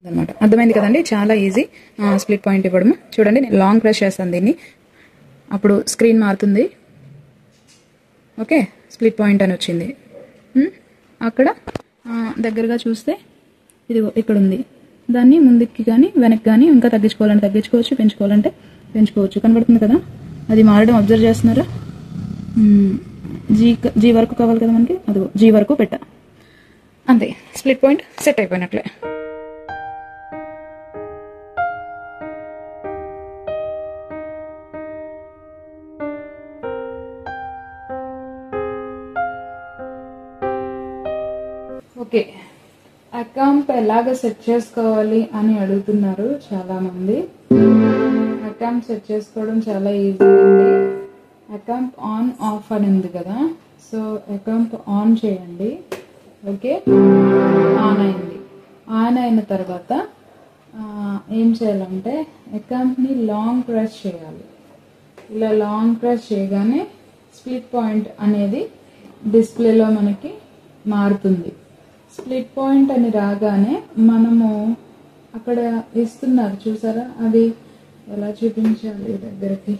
అనమాట అర్థమైంది కదండి చాలా ఈజీ స్ప్లిట్ పాయింట్ ఇవ్వడం చూడండి నేను లాంగ్ ప్రెస్ చేస్తాను దీన్ని అప్పుడు స్క్రీన్ మారుతుంది ఓకే స్ప్లిట్ పాయింట్ అని వచ్చింది ఉమ్, అక్కడ ఆ, దగ్గరగా చూస్తే ఇది ఇక్కడ ఉంది దాన్ని ముందుకి కానీ వెనక్కి కానీ ఇంకా తగ్గించుకోవాలంటే తగ్గించుకోవచ్చు పెంచుకోవాలంటే పెంచుకోవచ్చు కనబడుతుంది కదా అది మారడం అబ్జర్వ్ చేస్తున్నారా ఉమ్, జీ జీ వరకు కావాలి కదా మనకి అదిగో జీ వరకు పెట్టా అంతే స్ప్లిట్ పాయింట్ సెట్ అయిపోయినట్లే ఓకే అకౌంట్ ఎలాగ సెట్ చేసుకోవాలి అని అడుగుతున్నారు చాలా మంది అకౌంట్ సెట్ చేసుకోవడం చాలా ఈజీ అండి అకౌంట్ ఆన్ ఆఫ్ అని ఉంది కదా సో అకౌంట్ ఆన్ చేయండి ఓకే ఆన్ అయింది ఆన్ అయిన తర్వాత ఆ, ఏం చేయాలంటే అకౌంట్ని లాంగ్ ప్రెస్ చేయాలి ఇలా లాంగ్ ప్రెస్ చేయగానే స్ప్లిట్ పాయింట్ అనేది డిస్ప్లేలో మనకి మారుతుంది స్ప్లిట్ పాయింట్ అని రాగానే మనము అక్కడ ఇస్తున్నారు చూసారా అది ఎలా చూపించాలి దగ్గరికి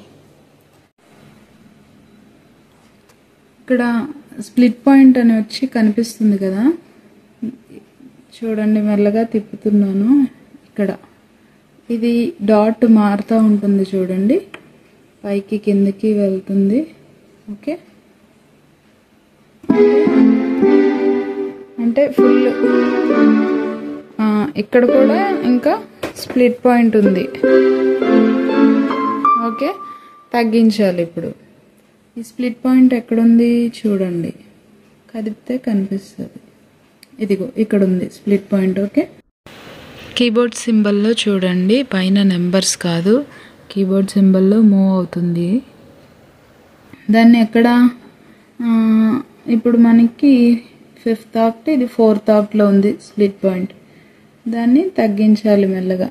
ఇక్కడ స్ప్లిట్ పాయింట్ అని వచ్చి కనిపిస్తుంది కదా చూడండి మెల్లగా తిప్పుతున్నాను ఇక్కడ ఇది డాట్ మారుతూ ఉంటుంది చూడండి పైకి కిందకి వెళ్తుంది ఓకే అంటే ఫుల్ ఇక్కడ కూడా ఇంకా స్ప్లిట్ పాయింట్ ఉంది ఓకే తగ్గించాలి ఇప్పుడు ఈ స్ప్లిట్ పాయింట్ ఎక్కడుంది చూడండి కదిపితే కనిపిస్తుంది ఇదిగో ఇక్కడ ఉంది స్ప్లిట్ పాయింట్ ఓకే కీబోర్డ్ సింబల్లో చూడండి పైన నెంబర్స్ కాదు కీబోర్డ్ సింబల్లో మూవ్ అవుతుంది దాన్ని ఎక్కడ ఆ, ఇప్పుడు మనకి ఫిఫ్త్ ఆక్ట్ ఇది ఫోర్త్ ఆక్ట్లో ఉంది స్ప్లిట్ పాయింట్ దాన్ని తగ్గించాలి మెల్లగా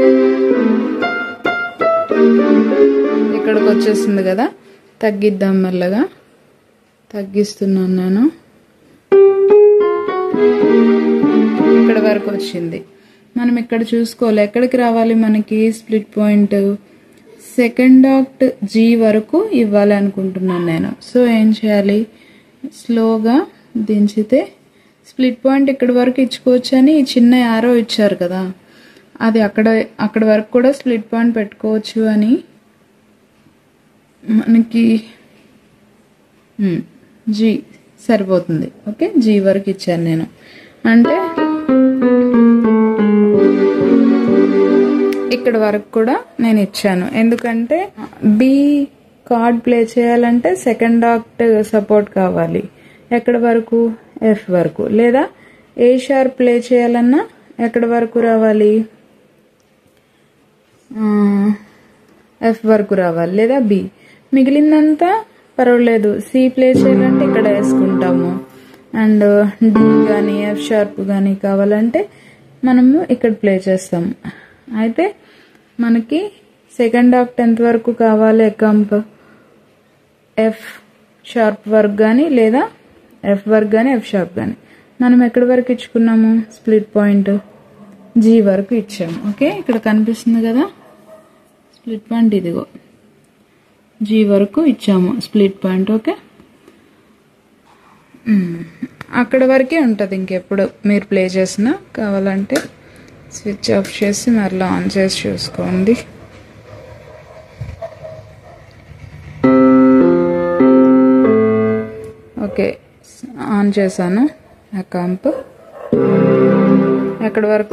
ఇక్కడికి వచ్చేస్తుంది కదా తగ్గిద్దాం మెల్లగా తగ్గిస్తున్నాను నేను ఇక్కడ వరకు వచ్చింది మనం ఇక్కడ చూసుకోవాలి ఎక్కడికి రావాలి మనకి split point second act G వరకు ఇవ్వాలి అనుకుంటున్నాను నేను సో ఏం చేయాలి స్లోగా దించితే స్ప్లిట్ పాయింట్ ఇక్కడ వరకు ఇచ్చుకోవచ్చు అని ఈ చిన్న యారో ఇచ్చారు కదా అది అక్కడ అక్కడ వరకు కూడా స్ప్లిట్ పాయింట్ పెట్టుకోవచ్చు అని మనకి జీ సరిపోతుంది ఓకే జీ వరకు ఇచ్చాను నేను అంటే ఇక్కడ వరకు కూడా నేను ఇచ్చాను ఎందుకంటే బి కార్డ్ ప్లే చేయాలంటే సెకండ్ ఆక్ట్ సపోర్ట్ కావాలి ఎక్కడ వరకు ఎఫ్ వరకు లేదా ఏ షార్ప్ ప్లే చేయాలన్నా ఎక్కడ వరకు రావాలి ఎఫ్ వరకు రావాలి లేదా బి మిగిలిందంతా పర్వాలేదు సి ప్లే చేయాలంటే ఇక్కడ వేసుకుంటాము అండ్ డి కానీ ఎఫ్ షార్ప్ కానీ కావాలంటే మనము ఇక్కడ ప్లే చేస్తాం అయితే మనకి సెకండ్ ఆఫ్ టెన్త్ వరకు కావాలి కంప్ ఎఫ్ షార్ప్ వర్క్ కానీ లేదా ఎఫ్ వర్క్ కానీ ఎఫ్ షార్ప్ కానీ మనం ఎక్కడి వరకు ఇచ్చుకున్నాము స్ప్లిట్ పాయింట్ జీ వరకు ఇచ్చాము ఓకే ఇక్కడ కనిపిస్తుంది కదా స్ప్లిట్ పాయింట్ ఇదిగో జీ వరకు ఇచ్చాము స్ప్లిట్ పాయింట్ ఓకే మ్మ్. అక్కడ వరకే ఉంటుంది ఇంకెప్పుడు మీరు ప్లే చేసినా కావాలంటే స్విచ్ ఆఫ్ చేసి మరలా ఆన్ చేసి చూసుకోండి ఓకే ఆన్ చేశాను ఆ కంప్ ఎక్కడి వరకు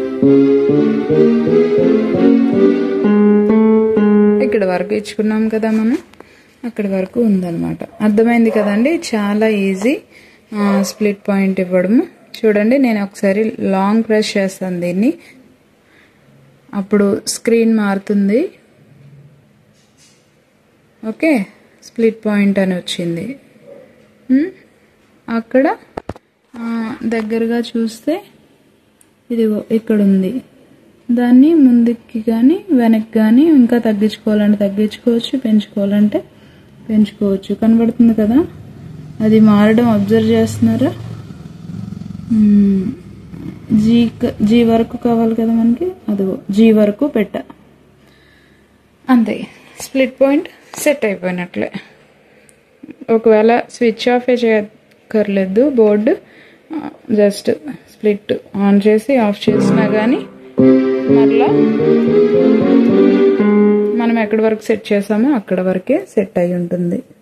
ఇక్కడ వరకు ఇచ్చుకున్నాం కదా మనం అక్కడి వరకు ఉందన్నమాట అర్థమైంది కదండి చాలా ఈజీ స్ప్లిట్ పాయింట్ ఇవ్వడము చూడండి నేను ఒకసారి లాంగ్ ప్రెస్ చేస్తాను దీన్ని అప్పుడు స్క్రీన్ మారుతుంది ఓకే స్ప్లిట్ పాయింట్ అని వచ్చింది ఉమ్, అక్కడ ఆ, దగ్గరగా చూస్తే ఇదిగో ఇక్కడ ఉంది దాన్ని ముందుకి కానీ వెనక్కి కానీ ఇంకా తగ్గించుకోవాలంటే తగ్గించుకోవచ్చు పెంచుకోవాలంటే పెంచుకోవచ్చు కనబడుతుంది కదా అది మారడం అబ్జర్వ్ చేస్తున్నారా మ్మ్. జీ క- జీ వరకు కావాలి కదా మనకి అదిగో జీ వరకు పెట్టా అంతే స్ప్లిట్ పాయింట్ సెట్ అయిపోయినట్లే ఒకవేళ స్విచ్ ఆఫ్ చేయక్కర్లేదు బోర్డు జస్ట్ స్ప్లిట్ ఆన్ చేసి ఆఫ్ చేసినా కానీ మరలా మనం ఎక్కడి వరకు సెట్ చేసామో అక్కడ వరకే సెట్ అయి ఉంటుంది